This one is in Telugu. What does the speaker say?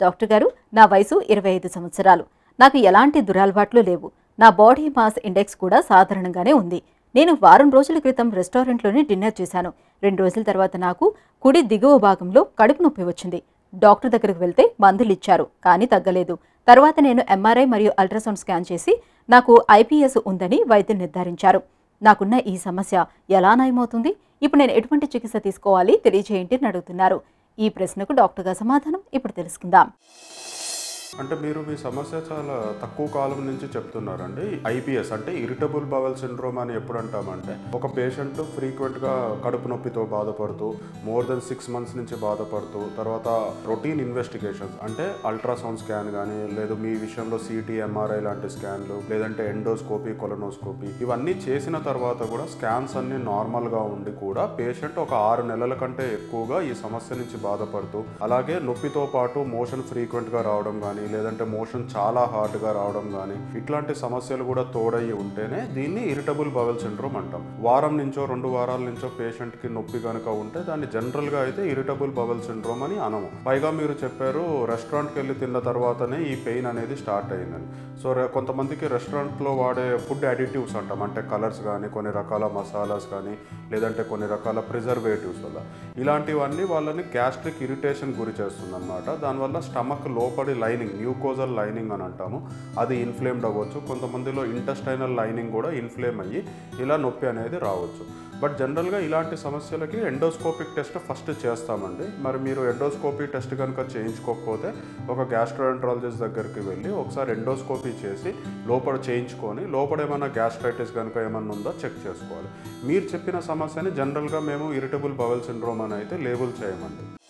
డాక్టర్ గారు నా వయసు ఇరవై ఐదు సంవత్సరాలు నాకు ఎలాంటి దురలవాట్లు లేవు నా బాడీ మాస్ ఇండెక్స్ కూడా సాధారణంగానే ఉంది నేను వారం రోజుల క్రితం రెస్టారెంట్లోనే డిన్నర్ చేశాను రెండు రోజుల తర్వాత నాకు కుడి దిగువ భాగంలో కడుపు నొప్పి వచ్చింది డాక్టర్ దగ్గరికి వెళ్తే మందులు ఇచ్చారు కానీ తగ్గలేదు తర్వాత నేను ఎంఆర్ఐ మరియు అల్ట్రాసౌండ్ స్కాన్ చేసి నాకు ఐపీఎస్ ఉందని వైద్యులు నిర్ధారించారు నాకున్న ఈ సమస్య ఎలా నయమవుతుంది ఇప్పుడు నేను ఎటువంటి చికిత్స తీసుకోవాలి తెలియజేయండి అని అడుగుతున్నారు ఈ ప్రశ్నకు డాక్టర్ గారి సమాధానం ఇప్పుడు తెలుసుకుందాం అంటే మీరు మీ సమస్య చాలా తక్కువ కాలం నుంచి చెప్తున్నారండి ఐబిఎస్ అంటే ఇరిటబుల్ బవల్ సిండ్రోమ్ అని ఎప్పుడు అంటామంటే ఒక పేషెంట్ ఫ్రీక్వెంట్గా కడుపు నొప్పితో బాధపడుతూ మోర్ దెన్ సిక్స్ మంత్స్ నుంచి బాధపడుతూ తర్వాత రొటీన్ ఇన్వెస్టిగేషన్స్ అంటే అల్ట్రాసౌండ్ స్కాన్ కానీ లేదు మీ విషయంలో సిటీ ఎంఆర్ఐ లాంటి స్కాన్లు లేదంటే ఎండోస్కోపీ కొలనోస్కోపీ ఇవన్నీ చేసిన తర్వాత కూడా స్కాన్స్ అన్ని నార్మల్గా ఉండి కూడా పేషెంట్ ఒక ఆరు నెలల కంటే ఎక్కువగా ఈ సమస్య నుంచి బాధపడుతూ అలాగే నొప్పితో పాటు మోషన్ ఫ్రీక్వెంట్గా రావడం కానీ లేదంటే మోషన్ చాలా హార్డ్గా రావడం కానీ ఇట్లాంటి సమస్యలు కూడా తోడయ్యి ఉంటేనే దీన్ని ఇరిటబుల్ బవెల్ సిండ్రోమ్ అంటాం వారం నుంచో రెండు వారాల నుంచో పేషెంట్కి నొప్పి కనుక ఉంటే దాన్ని జనరల్గా అయితే ఇరిటబుల్ బవెల్ సిండ్రోమ్ అని అనము పైగా మీరు చెప్పారు రెస్టారెంట్కి వెళ్ళి తిన్న తర్వాతనే ఈ పెయిన్ అనేది స్టార్ట్ అయిందని సో రె- కొంతమందికి రెస్టారెంట్లో వాడే ఫుడ్ అడిటివ్స్ అంటాం అంటే కలర్స్ కానీ కొన్ని రకాల మసాలాస్ కానీ లేదంటే కొన్ని రకాల ప్రిజర్వేటివ్స్ వల్ల ఇలాంటివన్నీ వాళ్ళని గ్యాస్ట్రిక్ ఇరిటేషన్ గురి చేస్తుంది అనమాట దానివల్ల స్టమక్ లోపడి లైనింగ్ మ్యూకోజల్ లైనింగ్ అని అంటాము అది ఇన్ఫ్లేమ్డ్ అవ్వచ్చు కొంతమందిలో ఇంటెస్టైనల్ లైనింగ్ కూడా ఇన్ఫ్లేమ్ అయ్యి ఇలా నొప్పి అనేది రావచ్చు బట్ జనరల్గా ఇలాంటి సమస్యలకి ఎండోస్కోపిక్ టెస్ట్ ఫస్ట్ చేస్తామండి మరి మీరు ఎండోస్కోపీ టెస్ట్ కనుక చేయించుకోకపోతే ఒక గ్యాస్ట్రోఎంట్రాలజిస్ట్ దగ్గరికి వెళ్ళి ఒకసారి ఎండోస్కోపీ చేసి లోపల చేయించుకొని లోపల ఏమైనా గ్యాస్ట్రైటిస్ కనుక ఏమన్నా ఉందో చెక్ చేసుకోవాలి మీరు చెప్పిన సమస్యని జనరల్గా మేము ఇరిటబుల్ బవల్ సిండ్రోమ్ అని అయితే లేబుల్ చేయమండి